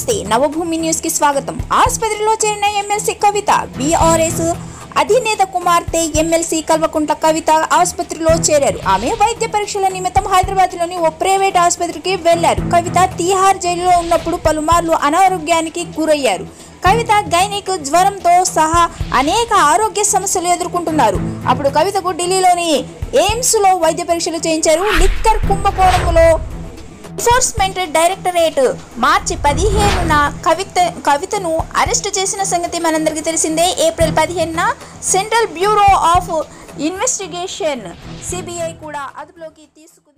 నమస్తే నవభూమి న్యూస్ కి స్వాగతం ఆసుపత్రిలో చేరిన ఎమ్మెల్సీ కవిత బీఆర్ఎస్ అధినేత కుమార్తె ఎమ్మెల్సీ కల్వకుంట్ల కవిత ఆసుపత్రిలో చేరారు ఆమె వైద్య పరీక్షల నిమిత్తం హైదరాబాద్ లోని ఓ ప్రైవేట్ ఆసుపత్రికి వెళ్లారు కవిత తీహార్ జైలులో ఉన్నప్పుడు పలుమార్లు అనారోగ్యానికి గురయ్యారు కవిత గైనిక్ జ్వరంతో సహా అనేక ఆరోగ్య సమస్యలు ఎదుర్కొంటున్నారు అప్పుడు కవితకు ఢిల్లీలోని ఎయిమ్స్ లో వైద్య పరీక్షలు చేయించారు లిక్కర్ కుంభకోణంలో ఎన్ఫోర్స్మెంట్ డైరెక్టరేట్ మార్చి పదిహేనున కవిత కవితను అరెస్టు చేసిన సంగతి మనందరికీ తెలిసిందే ఏప్రిల్ పదిహేనున central bureau of investigation CBI కూడా అదుపులోకి తీసుకుంది